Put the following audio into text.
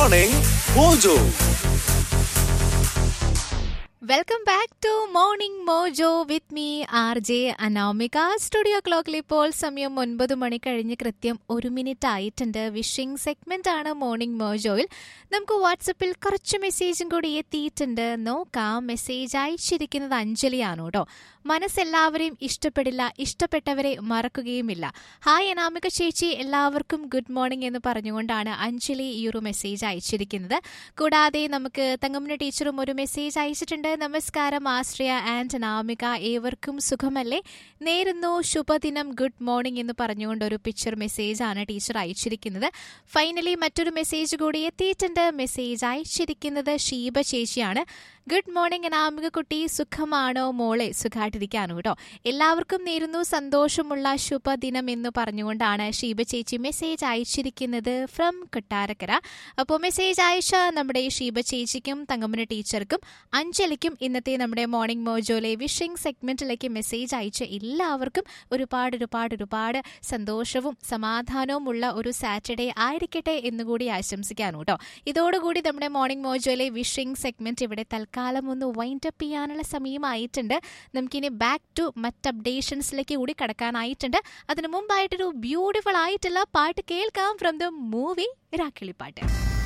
Morning Mojo. Welcome back to morning Mojo with me R J Anamika studio ക്ലോക്കിൽ ഇപ്പോൾ സമയം ഒൻപത് മണി കഴിഞ്ഞ് കൃത്യം ഒരു മിനിറ്റ് ആയിട്ടുണ്ട് വിഷിംഗ് സെഗ്മെന്റ് ആണ് മോർണിംഗ് മോജോയിൽ നമുക്ക് വാട്സപ്പിൽ കുറച്ച് മെസ്സേജും കൂടി എത്തിയിട്ടുണ്ട് നോക്കാം മെസ്സേജ് അയച്ചിരിക്കുന്നത് അഞ്ജലിയാണ് കേട്ടോ മനസ്സെല്ലാവരെയും ഇഷ്ടപ്പെടില്ല ഇഷ്ടപ്പെട്ടവരെ മറക്കുകയുമില്ല ഹായ് അനാമിക ചേച്ചി എല്ലാവർക്കും ഗുഡ് മോർണിംഗ് എന്ന് പറഞ്ഞുകൊണ്ടാണ് അഞ്ജലി ഈ ഒരു മെസ്സേജ് അയച്ചിരിക്കുന്നത് കൂടാതെ നമുക്ക് തങ്കമ്മന ടീച്ചറും ഒരു മെസ്സേജ് അയച്ചിട്ടുണ്ട് നമസ്കാരം ആശ്രയ ആൻഡ് അനാമിക ഏവർക്കും സുഖമല്ലേ നേരുന്നു ശുഭദിനം ഗുഡ് മോർണിംഗ് എന്ന് പറഞ്ഞുകൊണ്ട് ഒരു പിക്ചർ മെസ്സേജ് ആണ് ടീച്ചർ അയച്ചിരിക്കുന്നത് ഫൈനലി മറ്റൊരു മെസ്സേജ് കൂടി എത്തിയിട്ടുണ്ട് മെസ്സേജ് അയച്ചിരിക്കുന്നത് ഷീബ ചേച്ചിയാണ് ഗുഡ് മോർണിംഗ് അനാമിക കുട്ടി സുഖമാണോ മോളെ സുഖമായിട്ടിരിക്കാനോ കേട്ടോ എല്ലാവർക്കും നേരുന്നു സന്തോഷമുള്ള ശുഭദിനം എന്ന് പറഞ്ഞുകൊണ്ടാണ് ഷീബ ചേച്ചി മെസ്സേജ് അയച്ചിരിക്കുന്നത് ഫ്രം കൊട്ടാരക്കര അപ്പോൾ മെസ്സേജ് അയച്ച നമ്മുടെ ഷീബ ചേച്ചിക്കും തങ്കമ്മന ടീച്ചർക്കും അഞ്ജലിക്കും ഇന്നത്തെ നമ്മുടെ മോർണിംഗ് മോജോയിലെ വിഷിംഗ് സെഗ്മെന്റിലേക്ക് മെസ്സേജ് അയച്ച എല്ലാവർക്കും ഒരുപാട് ഒരുപാട് ഒരുപാട് സന്തോഷവും സമാധാനവും ഉള്ള ഒരു സാറ്റർഡേ ആയിരിക്കട്ടെ എന്നുകൂടി ആശംസിക്കാനു കേട്ടോ ഇതോടുകൂടി നമ്മുടെ മോർണിംഗ് മോജോയിലെ വിഷിംഗ് സെഗ്മെന്റ് ഇവിടെ തൽക്കാലം ഒന്ന് വൈൻഡ് അപ്പ് ചെയ്യാനുള്ള സമയമായിട്ടുണ്ട് നമുക്കിനി ബാക്ക് ടു മറ്റ് അപ്ഡേഷൻസിലേക്ക് കൂടി കടക്കാനായിട്ടുണ്ട് അതിനു മുമ്പായിട്ടൊരു ബ്യൂട്ടിഫുൾ ആയിട്ടുള്ള പാട്ട് കേൾക്കാം ഫ്രം ദ മൂവി രാക്കിളിപ്പാട്ട്